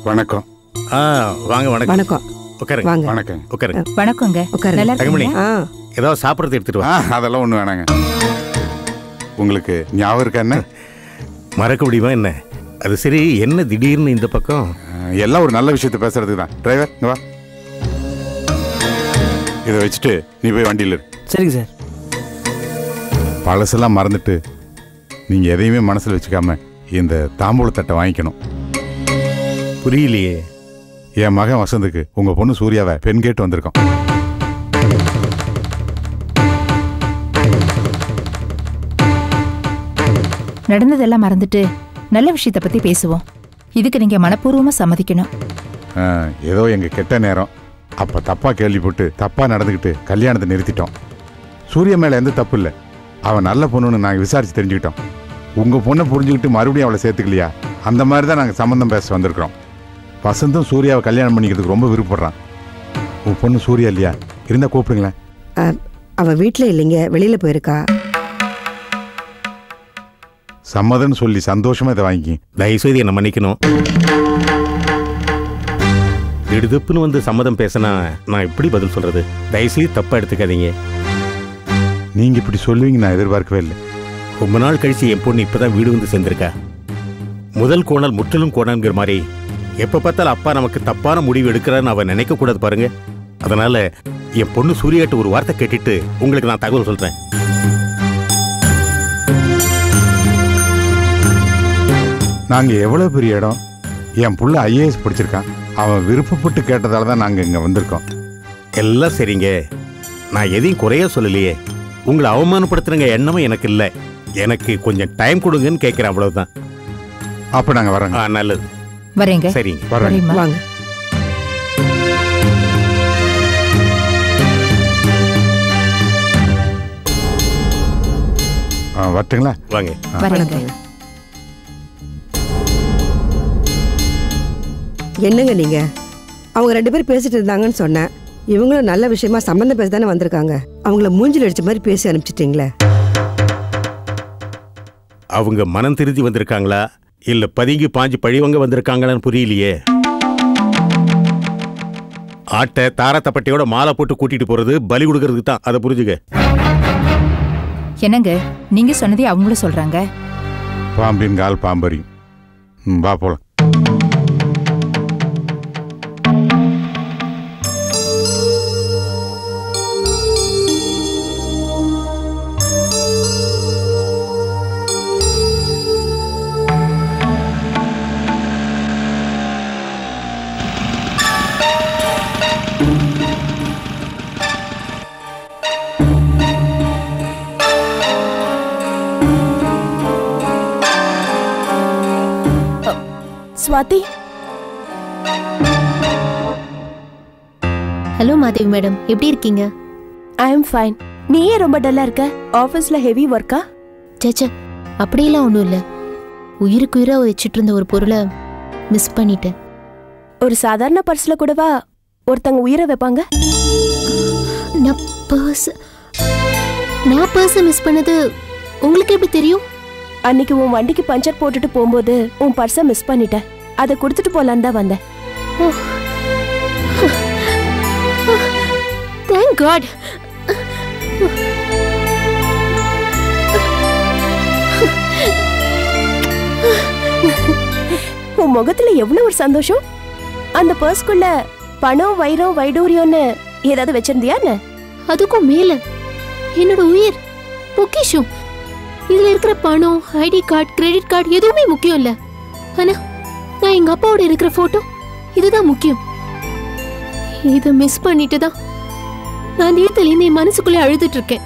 வணக்கம் ஆ வாங்க வணக்கம் வணக்கம் உட்காருங்க வாங்க வணக்கம் உட்காருங்க வணக்கங்க உட்காருங்க. நல்லா தங்கமணி இருக்கீங்களா? ஆ ஏதாவது சாப்பிட்றது எடுத்துட்டு ஆ வா அதெல்லாம் ஒன்றும் வேணாங்க உங்களுக்கு ஞாபகம் இருக்கா என்ன மறக்க முடியுமா என்ன அது சரி என்ன திடீர்னு இந்த பக்கம் அஹ், எல்லாம் ஒரு நல்ல விஷயத்த பேசுறதுக்கு தான் டிரைவர் இங்க வா இதை வச்சுட்டு நீ போய் வண்டியில் இரு சரிங்க சார் பழசெல்லாம் மறந்துட்டு நீங்க எதையுமே மனசுல வச்சுக்காம இந்த தாம்பூல தட்டை வாங்கிக்கணும் புரியலையே என் மகன் வசந்துக்கு உங்க பொண்ணு சூர்யாவை பெண் கேட்டு வந்திருக்கோம் நடந்ததெல்லாம் மறந்துட்டு நல்ல விஷயத்த பத்தி பேசுவோம் இதுக்கு நீங்க மனப்பூர்வமா சம்மதிக்கணும் அஹ், ஏதோ எங்க கெட்ட நேரம் அப்ப தப்பா கேள்விப்பட்டு தப்பா நடந்துக்கிட்டு கல்யாணத்தை நிறுத்திட்டோம் சூர்யா மேல எந்த தப்பு இல்லை அவன் நல்ல பொண்ணுன்னு நாங்க விசாரிச்சு தெரிஞ்சுக்கிட்டோம் உங்க பொண்ணை புரிஞ்சுக்கிட்டு மறுபடியும் அவளை சேர்த்துக்கலையா அந்த மாதிரி தான் நாங்க சம்மந்தம் பேச வந்திருக்கிறோம் வசந்தும் சூர்யாவை கல்யாணம் பண்ணிக்கிறதுக்கு ரொம்ப விருப்பப்படுறான் உன் பொண்ணு சூர்யா இல்லையா இருந்தா கூப்பிடுங்களேன் ஆ, அவ வீட்ல இல்லைங்க வெளியில போயிருக்கா சம்மதம்னு சொல்லி சந்தோஷமா இதை வாங்கி தயவுசெய்து என்னை மன்னிக்கணும் திடுதுப்புன்னு வந்து சம்மதம் பேசினா நான் எப்படி பதில் சொல்றது தயவுசெய்து தப்பா எடுத்துக்காதீங்க நீங்க இப்படி சொல்லுவீங்க நான் எதிர்பார்க்கவே இல்லை ரொம்ப நாள் கழிச்சு என் பொண்ணு இப்பதான் வீடு வந்து சேர்ந்திருக்கா முதல் கோணல் முற்றிலும் கோணல்ங்கிற மாதிரி எப்ப பார்த்தாலும் அப்பா நமக்கு தப்பான முடிவு எடுக்கிறான்னு அவன் நினைக்க கூடாது பாருங்க அதனால என் பொண்ணு சூர்யாட்ட ஒரு வார்த்தை கேட்டுட்டு உங்களுக்கு நான் தகவல் சொல்றேன் நாங்க எவ்வளவு பெரிய இடம் என் புள்ள ஐஏஎஸ் படிச்சிருக்கான் அவன் விருப்பப்பட்டு கேட்டதால தான் நாங்க இங்க வந்திருக்கோம் எல்லாம் சரிங்க நான் எதையும் குறைய சொல்லலையே உங்களை அவமானப்படுத்துறங்க எண்ணமும் எனக்கு இல்லை எனக்கு கொஞ்சம் டைம் கொடுங்கன்னு கேட்கிறேன் அவ்வளவுதான் அப்ப நாங்க வரோங்க ஆ நல்லது வரேங்க சரிங்க வரோங்க வரேம்மா வாங்க ஆ, வரட்டுங்களா வாங்க வரேங்க வணக்கங்க. என்னங்க நீங்க அவங்க ரெண்டு பேரும் பேசிட்டு இருந்தாங்கன்னு சொன்னேன் இவங்களும் நல்ல விஷயமா சம்மந்தம் பேச தானே வந்திருக்காங்க அவங்கள மூஞ்சில் அடிச்ச மாதிரி பேசி அனுப்பிச்சிட்டீங்களே அவங்க மனம் திருந்தி வந்திருக்காங்களா இல்ல பதுங்கி பாஞ்சு பழிவங்க வந்திருக்காங்களான்னு புரியலையே ஆட்டை தாரத்தப்பட்டியோட மாலை போட்டு கூட்டிட்டு போறது பலி கொடுக்கறதுக்கு தான் அதை புரிஞ்சுக்க என்னங்க நீங்க சொன்னதே அவங்களும் சொல்றாங்க பாம்பின் கால் பாம்பரி ம், வா போலாம் ஸ்வாதி ஹலோ மாதவி மேடம் எப்படி இருக்கீங்க ஐ எம் ஃபைன் நீ ஏன் ரொம்ப டல்லா இருக்க ஆஃபீஸ்ல ஹெவி ஒர்க்கா சேச்சே அப்படியெல்லாம் ஒன்றும் இல்லை உயிருக்கு உயிராக வச்சுட்டு இருந்த ஒரு பொருளை மிஸ் பண்ணிட்டேன் ஒரு சாதாரண பர்ஸ்ல கூடவா ஒருத்தங்க உயிரை வைப்பாங்க நான் பர்ஸ் நான் பர்ஸை மிஸ் பண்ணது உங்களுக்கு எப்படி தெரியும் அன்னைக்கு உன் வண்டிக்கு பஞ்சர் போட்டுட்டு போகும்போது உன் பர்ஸை மிஸ் பண்ணிட்டேன் அதை கொடுத்துட்டு போலான்னு தான் வந்தேன் தேங்க் காட் உன் முகத்துல எவ்வளவு ஒரு சந்தோஷம் அந்த பர்ஸ்க்குள்ள பணம் வைரம் வைடூரியம்னு ஏதாவது வச்சிருந்தியா என்ன அதுக்கும் மேல என்னோட உயிர் பொக்கிஷம் இதுல இருக்கிற பணம் ஐடி கார்டு கிரெடிட் கார்டு எதுவுமே முக்கியம் இல்ல ஆனா நான் எங்க அப்பாவோட இருக்கிற போட்டோ இதுதான் முக்கியம் இதை மிஸ் பண்ணிட்டு தான் நான் நேரத்துலேருந்து என் மனசுக்குள்ளே அழுதுட்டு இருக்கேன்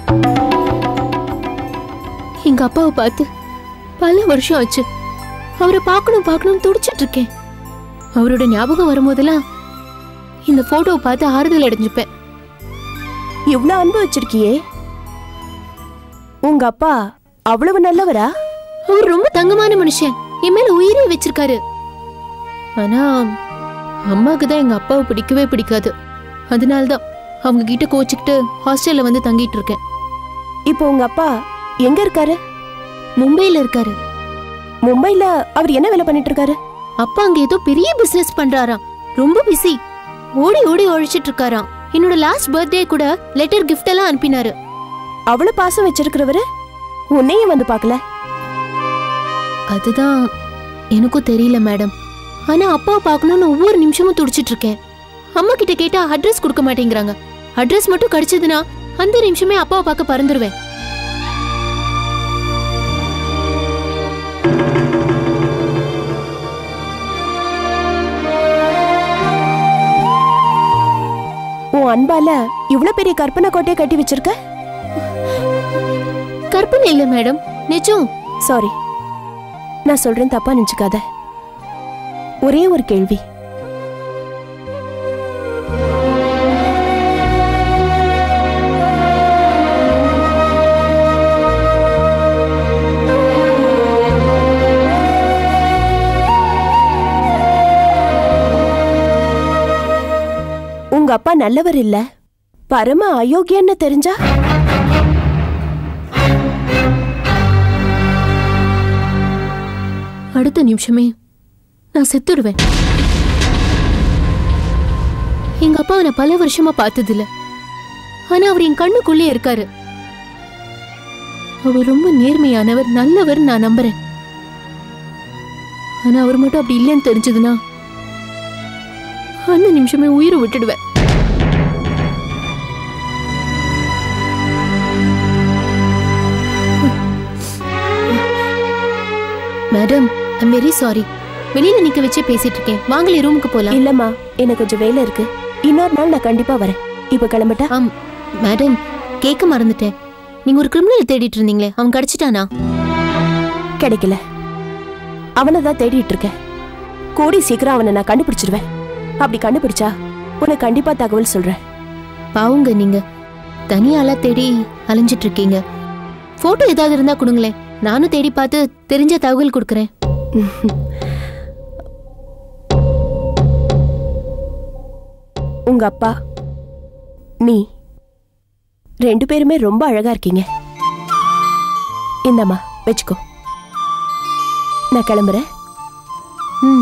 எங்க அப்பாவை பார்த்து பல வருஷம் ஆச்சு அவரை பார்க்கணும் பார்க்கணும் துடிச்சிட்டு இருக்கேன் அவரோட ஞாபகம் வரும்போதெல்லாம் இந்த போட்டோவை பார்த்து ஆறுதல் அடைஞ்சுப்பேன் இவ்ளோ அன்பு வச்சிருக்கியே உங்க அப்பா அவ்வளவு நல்லவரா அவர் ரொம்ப தங்கமான மனுஷன் என் மேல உயிரே வச்சிருக்காரு ஆனா அம்மாவுக்கு தான் எங்க அப்பாவை பிடிக்கவே பிடிக்காது அதனால தான் அவங்க கிட்ட கோச்சிக்கிட்டு ஹாஸ்டல்ல வந்து தங்கிட்டு இருக்கேன் இப்போ உங்க அப்பா எங்க இருக்காரு மும்பையில இருக்காரு மும்பைல அவர் என்ன வேலை பண்ணிட்டு இருக்காரு அப்பா அங்க ஏதோ பெரிய பிசினஸ் பண்றாராம் ரொம்ப பிஸி ஓடி ஓடி உழைச்சிட்டு இருக்காராம் என்னோட லாஸ்ட் பர்த்டே கூட லெட்டர் கிஃப்ட் எல்லாம் அனுப்பினாரு அவ்வளவு பாசம் வச்சிருக்கிறவரு உன்னையும் வந்து பார்க்கல அதுதான் எனக்கும் தெரியல மேடம் ஆனா அப்பாவை பார்க்கணும்னு ஒவ்வொரு நிமிஷமும் துடிச்சிட்டு இருக்கேன் அம்மா கிட்ட கேட்டா அட்ரஸ் கொடுக்க மாட்டேங்கிறாங்க அட்ரஸ் மட்டும் கிடைச்சதுன்னா அந்த நிமிஷமே அப்பாவை பார்க்க பறந்துருவேன் உன் அன்பால இவ்ளோ பெரிய கற்பனை கோட்டையை கட்டி வச்சிருக்க கற்பனை இல்ல மேடம் நிஜம் சாரி நான் சொல்றேன் தப்பா நினைச்சுக்காத ஒரே ஒரு கேள்வி உங்க அப்பா நல்லவர் இல்ல பரம அயோக்கியன்னு தெரிஞ்சா அடுத்த நிமிஷமே நான் செத்துடுவேன் எங்க அப்பாவை நான் பல வருஷமா பார்த்ததில்ல ஆனா அவர் என் கண்ணுக்குள்ளே இருக்காரு அவர் ரொம்ப நேர்மையானவர் நல்லவர் நான் நம்புறேன் ஆனா அவர் மட்டும் அப்படி இல்லைன்னு தெரிஞ்சதுன்னா அந்த நிமிஷமே உயிரை விட்டுடுவேன் மேடம் ஐம் வெரி சாரி வெளியில நிக்க வச்சே பேசிட்டு இருக்கேன் வாங்களே ரூமுக்கு போலாம் இல்லம்மா எனக்கு கொஞ்சம் வேலை இருக்கு இன்னொரு நாள் நான் கண்டிப்பா வரேன் இப்ப கிளம்பட்டா ஆம் மேடம் கேட்க மறந்துட்டேன் நீங்க ஒரு கிரிமினல் தேடிட்டு இருந்தீங்களே அவன் கிடைச்சிட்டானா கிடைக்கல அவனை தான் தேடிட்டு இருக்கேன் கூடி சீக்கிரம் அவனை நான் கண்டுபிடிச்சிருவேன் அப்படி கண்டுபிடிச்சா உனக்கு கண்டிப்பா தகவல் சொல்றேன் பாவுங்க நீங்க தனியாளா தேடி அலைஞ்சிட்டு இருக்கீங்க போட்டோ ஏதாவது இருந்தா கொடுங்களேன் நானும் தேடி பார்த்து தெரிஞ்ச தகவல் கொடுக்கறேன் உங்க அப்பா நீ ரெண்டு பேருமே ரொம்ப அழகா இருக்கீங்க இந்தம்மா வச்சுக்கோ நான் கிளம்புறேன் ம்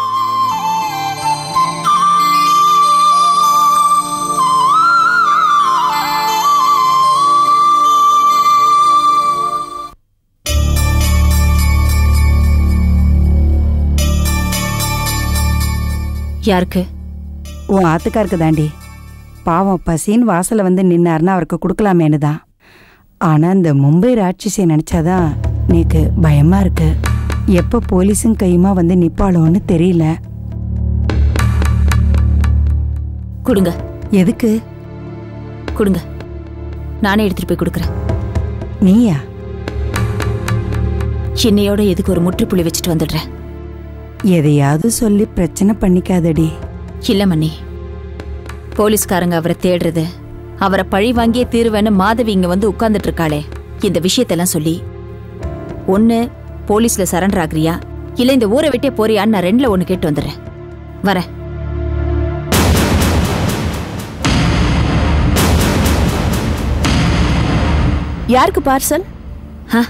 யாருக்கு உன் ஆத்துக்காருக்கு தாண்டி பாவம் பசின்னு வாசல்ல வந்து நின்னாருன்னா அவருக்கு கொடுக்கலாமேனு தான் ஆனா இந்த மும்பை ராட்சசியை நினைச்சாதான் நீக்கு பயமா இருக்கு எப்ப போலீஸும் கையுமா வந்து நிப்பாளோன்னு தெரியல கொடுங்க எதுக்கு கொடுங்க நானே எடுத்துட்டு போய் கொடுக்குறேன் நீயா என்னையோட எதுக்கு ஒரு முற்றுப்புள்ளி வச்சுட்டு வந்துடுறேன் எதையாவது சொல்லி பிரச்சனை பண்ணிக்காதடி இல்ல மண்ணி போலீஸ்காரங்க அவரை தேடுறது அவரை பழி வாங்கியே தீருவேன்னு மாதவி இங்க வந்து உட்கார்ந்துட்டு இருக்காளே இந்த விஷயத்தெல்லாம் சொல்லி ஒண்ணு போலீஸ்ல சரண்டர் ஆகுறியா இல்ல இந்த ஊரை விட்டே போறியான்னு நான் ரெண்டுல ஒண்ணு கேட்டு வந்துடுறேன் வரேன் யாருக்கு பார்சல் ஆ,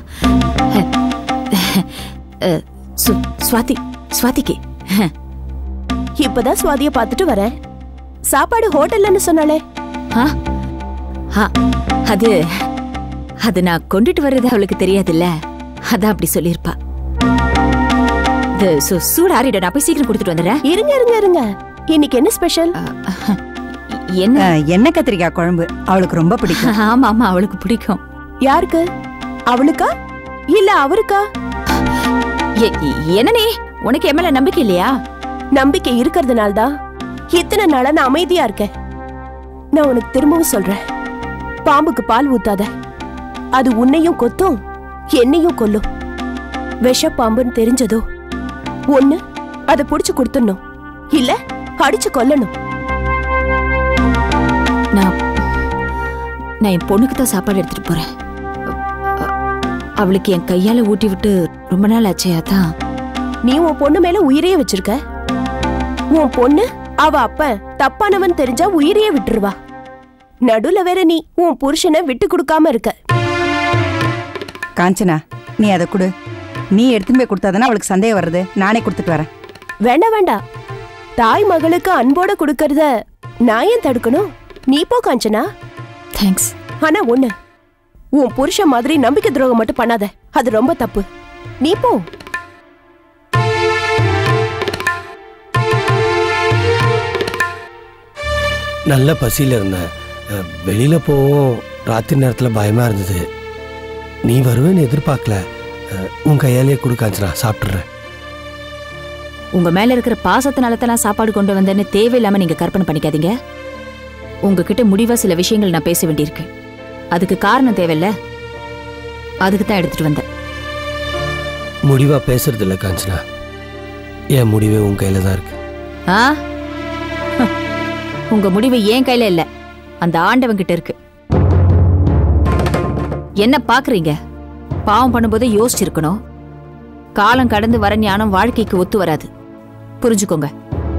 அ, சு- சுவாதி சுவாதிக்கு இப்பதான் சுவாதிய பார்த்துட்டு வரேன் சாப்பாடு ஹோட்டல்லன்னு சொன்னாலே ஆ? ஆ, அது அது நான் கொண்டுட்டு வர்றது அவளுக்கு தெரியாதுல்ல அதான் அப்படி சொல்லியிருப்பா இது சு- சூடு ஆறிட நான் போய் சீக்கிரம் கொடுத்துட்டு வந்துடுறேன் இருங்க இருங்க இருங்க இன்னைக்கு என்ன ஸ்பெஷல் என்ன அஹ், எண்ணெய் கத்திரிக்காய் குழம்பு அவளுக்கு ரொம்ப பிடிக்கும் ஆமா ஆமா அவளுக்கு பிடிக்கும் யாருக்கு அவளுக்கா இல்ல அவருக்கா எ- என்னனே உனக்கு என் மேல நம்பிக்கை இல்லையா நம்பிக்கை இருக்கிறதுனால தான் இத்தனை நாளா நான் அமைதியா இருக்கேன் நான் உனக்கு திரும்பவும் சொல்றேன் பாம்புக்கு பால் ஊத்தாத அது உன்னையும் கொத்தும் என்னையும் கொல்லும் விஷ பாம்புன்னு தெரிஞ்சதோ ஒண்ணு அதை புடிச்சு கொடுத்துடணும் இல்ல அடிச்சு கொல்லணும் நான் நான் என் பொண்ணுக்கு தான் சாப்பாடு எடுத்துட்டு போறேன் அ- அவளுக்கு என் கையால ஊட்டி விட்டு ரொம்ப நாள் ஆச்சே அதான் நீ உன் பொண்ணு மேல உயிரையே வச்சிருக்க உன் பொண்ணு அவ அப்ப தப்பானவன் தெரிஞ்சா உயிரையே விட்டுருவா நடுல வேற நீ உன் புருஷனை விட்டு கொடுக்காம இருக்க காஞ்சனா நீ அதை கொடு நீ எடுத்துன்னு போய் கொடுத்தாதானே அவளுக்கு சந்தேகம் வர்றது நானே கொடுத்துட்டு வரேன் வேண்டாம் வேண்டாம் தாய் மகளுக்கு அன்போட கொடுக்கறத நான் ஏன் தடுக்கணும் நீ போ காஞ்சனா தேங்க்ஸ் ஆனா ஒண்ணு உன் புருஷன் மாதிரி நம்பிக்கை துரோகம் மட்டும் பண்ணாத அது ரொம்ப தப்பு நீ போ நல்ல பசியில் இருந்தேன் அஹ், வெளியில போவோம் ராத்திரி நேரத்தில் பயமா இருந்தது நீ வருவேன்னு எதிர்பார்க்கல அஹ், உன் கையாலேயே கொடு காஞ்சனா சாப்பிட்றேன் உங்க மேல இருக்கிற பாசத்தினால தான் நான் சாப்பாடு கொண்டு வந்தேன்னு தேவையில்லாம நீங்க கற்பனை பண்ணிக்காதீங்க உங்ககிட்ட முடிவா சில விஷயங்கள் நான் பேச வேண்டியிருக்கு அதுக்கு காரணம் தேவையில்ல அதுக்கு தான் எடுத்துட்டு வந்தேன் முடிவா பேசுறது இல்லை காஞ்சனா என் முடிவே உன் கையில தான் இருக்கு ஆ ஹம். உங்க முடிவு ஏன் கையில இல்ல அந்த ஆண்டவன் கிட்ட இருக்கு என்ன பாக்குறீங்க பாவம் பண்ணும்போது யோசிச்சிருக்கணும் காலம் கடந்து வர ஞானம் வாழ்க்கைக்கு ஒத்து வராது புரிஞ்சுக்கோங்க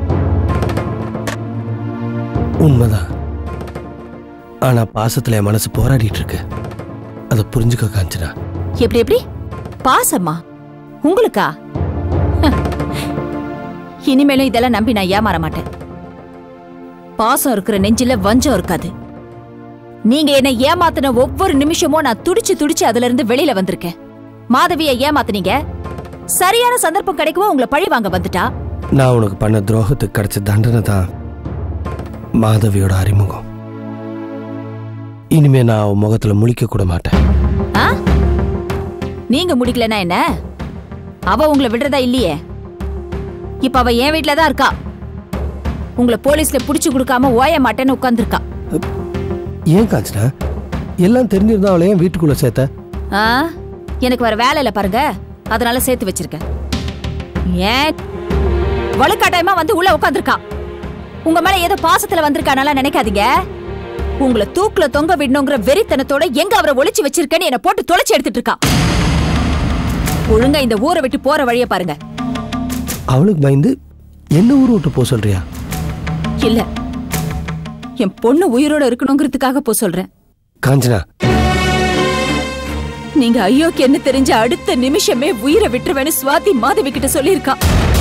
உண்மைதான் ஆனா பாசத்துல என் மனசு போராடிட்டு இருக்கு அதை புரிஞ்சுக்க காஞ்சனா எப்படி எப்படி பாசமா உங்களுக்கா ஹ. இனிமேலும் இதெல்லாம் நம்பி நான் ஏமாற மாட்டேன் பாசம் இருக்கிற நெஞ்சில வஞ்சம் இருக்காது நீங்க என்ன ஏமாத்தின ஒவ்வொரு நிமிஷமும் நான் துடிச்சு துடிச்சு அதுல இருந்து வெளியில வந்திருக்கேன் மாதவிய ஏமாத்துனீங்க சரியான சந்தர்ப்பம் கிடைக்கவோ உங்களை பழி வாங்க வந்துட்டா நான் உனக்கு பண்ண துரோகத்துக்கு கிடைச்ச தண்டனை தான் மாதவியோட அறிமுகம் இனிமே நான் அவன் முகத்துல முழிக்க கூட மாட்டேன் ஆ? நீங்க முடிக்கலனா என்ன அவ உங்களை விடுறதா இல்லையே இப்ப அவ என் வீட்ல தான் இருக்கா உங்களை போலீஸ்ல புடிச்சு கொடுக்காம ஓய மாட்டேன்னு உட்கார்ந்திருக்கா ஏன் காஞ்சனா எல்லாம் தெரிஞ்சிருந்தா அவளை ஏன் வீட்டுக்குள்ள சேர்த்த ஆ எனக்கு வர வேலை இல்ல பாருங்க அதனால சேர்த்து வச்சிருக்கேன் ஏன் வலுக்கட்டாயமா வந்து உள்ள உட்கார்ந்திருக்கா உங்க மேல ஏதோ பாசத்துல வந்திருக்கானால நினைக்காதீங்க உங்களை தூக்குல தொங்க விடணுங்கிற வெறித்தனத்தோட எங்க அவரை ஒளிச்சு வச்சிருக்கேன்னு என்ன போட்டு தொலைச்சு எடுத்துட்டு இருக்கா ஒழுங்கா இந்த ஊரை விட்டு போற வழிய பாருங்க அவளுக்கு பயந்து என்ன ஊர் விட்டு போக சொல்றியா இல்ல என் பொண்ணு உயிரோட இருக்கணுங்கிறதுக்காக போ சொல்றேன் காஞ்சனா நீங்க ஐயோக்கு என்ன தெரிஞ்ச அடுத்த நிமிஷமே உயிரை விட்டுருவேன்னு சுவாதி மாதவி கிட்ட சொல்லியிருக்கா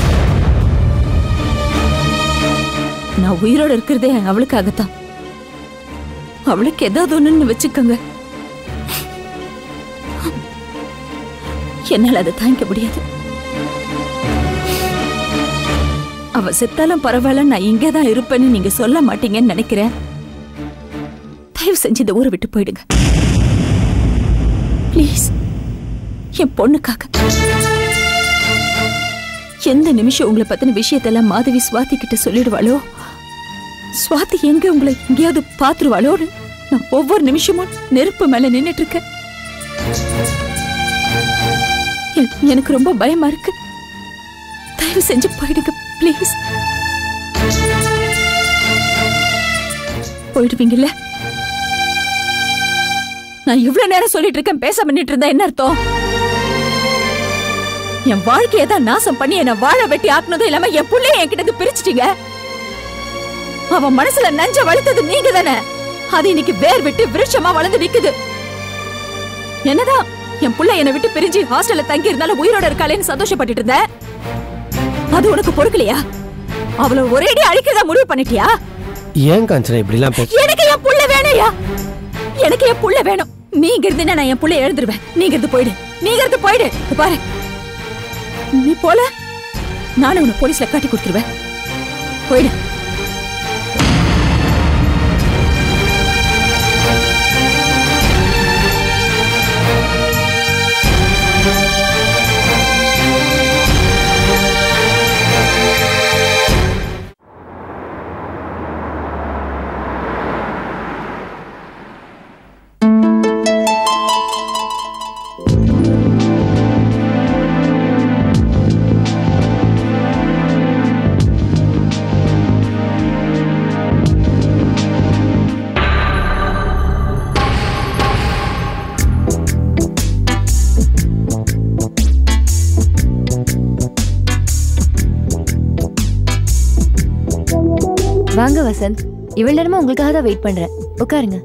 நான் உயிரோட இருக்கிறதே அவளுக்காகத்தான் அவளுக்கு ஏதாவது ஒண்ணுன்னு வச்சுக்கோங்க என்னால அதை தாங்கிக்க முடியாது அவ செத்தாலும் பரவாயில்ல நான் இங்கே தான் இருப்பேன்னு நீங்க சொல்ல மாட்டீங்கன்னு நினைக்கிறேன் தயவு செஞ்சு இந்த ஊரை விட்டு போயிடுங்க ப்ளீஸ் என் பொண்ணுக்காக எந்த நிமிஷம் உங்களை பத்தின விஷயத்தெல்லாம் மாதவி சுவாதி கிட்ட சொல்லிடுவாளோ சுவாதி எங்க உங்களை எங்கேயாவது பாத்துருவாளோன்னு நான் ஒவ்வொரு நிமிஷமும் நெருப்பு மேல நின்னுட்டு இருக்கேன் எ- எனக்கு ரொம்ப பயமா இருக்கு தயவு செஞ்சு போயிடுங்க ப்ளீஸ் போயிடுவீங்கல்ல நான் இவ்வளவு நேரம் சொல்லிட்டு இருக்கேன் பேச பண்ணிட்டு இருந்தா என்ன அர்த்தம் என் வாழ்க்கையை தான் நாசம் பண்ணி என்ன வாழ வெட்டி ஆக்குனதும் இல்லாம என் புள்ளைய என்கிட்ட இருந்து பிரிச்சிட்டீங்க அவன் மனசுல நஞ்ச வளர்த்தது நீங்க தானே அது இன்னைக்கு வேர் விட்டு விருட்சமா வளர்ந்து நிக்குது என்னதான் என் புள்ள என்னை விட்டு பிரிஞ்சு ஹாஸ்டல்ல தங்கி இருந்தாலும் உயிரோட இருக்காளேன்னு சந்தோஷப்பட்டுட்டு இருந்த அது உனக்கு பொறுக்கலையா அவளை ஒரேடி அழிக்கிறதா முடிவு பண்ணிட்டியா ஏன் காஞ்சனா இப்படிலாம் பேச எனக்கு என் புள்ள வேணையா எனக்கு என் புள்ள வேணும் நீங்க இருந்தீங்கன்னா நான் என் புள்ள எழுந்துருவேன் நீங்க இருந்து போயிடு நீங்க இருந்து போயிடு இங்க பாரு நீ போல நானும் உன்னை போலீஸ்ல காட்டி கொடுத்துருவேன் போயிடு வாங்க வசந்த் இவ்வளவு நேரமா உங்களுக்காக தான் வெயிட் பண்றேன் உட்காருங்க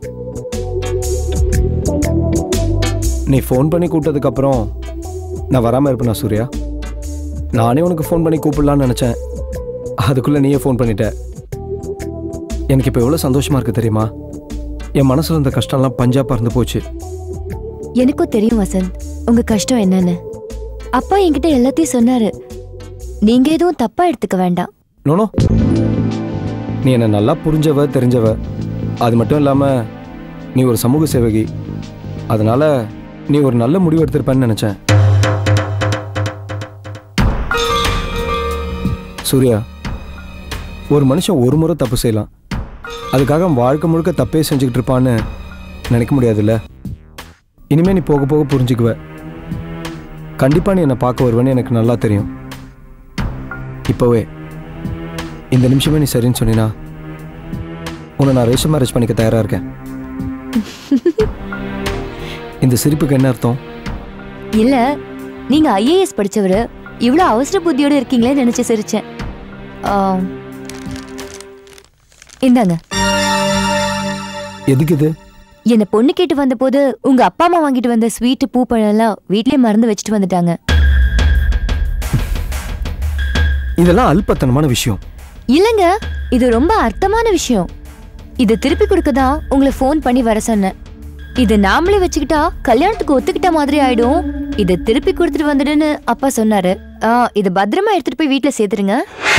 நீ ஃபோன் பண்ணி கூப்பிட்டதுக்கப்புறம் நான் வராமல் இருப்பேனா சூர்யா நானே உனக்கு ஃபோன் பண்ணி கூப்பிடலான்னு நினச்சேன் அதுக்குள்ளே நீயே ஃபோன் பண்ணிட்ட எனக்கு இப்போ எவ்வளோ சந்தோஷமா இருக்கு தெரியுமா என் மனசில் இருந்த கஷ்டம்லாம் பஞ்சா பறந்து போச்சு எனக்கும் தெரியும் வசந்த் உங்க கஷ்டம் என்னன்னு அப்பா என்கிட்ட எல்லாத்தையும் சொன்னாரு நீங்க எதுவும் தப்பா எடுத்துக்க வேண்டாம் நோனோ நீ என்னை நல்லா புரிஞ்சவ தெரிஞ்சவ அது மட்டும் இல்லாமல் நீ ஒரு சமூக சேவகி அதனால நீ ஒரு நல்ல முடிவு எடுத்திருப்பேன்னு நினச்சேன் சூர்யா ஒரு மனுஷன் ஒரு முறை தப்பு செய்யலாம் அதுக்காக அவன் வாழ்க்கை முழுக்க தப்பே செஞ்சுக்கிட்டு இருப்பான்னு நினைக்க முடியாதுல்ல இனிமே நீ போக போக புரிஞ்சுக்குவ கண்டிப்பாக நீ என்னை பார்க்க வருவேன்னு எனக்கு நல்லா தெரியும் இப்போவே இந்த நிமிஷமே நீ சரின்னு சொன்னினா உன்னை நான் ரேஷன் மேரேஜ் பண்ணிக்க தயாராக இருக்கேன் இந்த சிரிப்புக்கு என்ன அர்த்தம் இல்ல நீங்க ஐஏஎஸ் படிச்சவரு இவ்வளவு அவசர புத்தியோட இருக்கீங்களே நினைச்சு சிரிச்சேன் ஆம். இந்தாங்க எதுக்கு இது என்ன பொண்ணு கேட்டு வந்தபோது உங்க அப்பா அம்மா வாங்கிட்டு வந்த ஸ்வீட் பூ பழம் எல்லாம் வீட்லயே மறந்து வச்சுட்டு வந்துட்டாங்க இதெல்லாம் அல்பத்தனமான விஷயம் இல்லங்க இது ரொம்ப அர்த்தமான விஷயம் இது திருப்பி கொடுக்க தான் உங்களை ஃபோன் பண்ணி வர சொன்னேன் இது நாமளே வச்சுக்கிட்டா கல்யாணத்துக்கு ஒத்துக்கிட்ட மாதிரி ஆயிடும் இதை திருப்பி கொடுத்துட்டு வந்துடுன்னு அப்பா சொன்னாரு ஆ இது பத்திரமா எடுத்துட்டு போய் வீட்ல சேர்த்துருங்க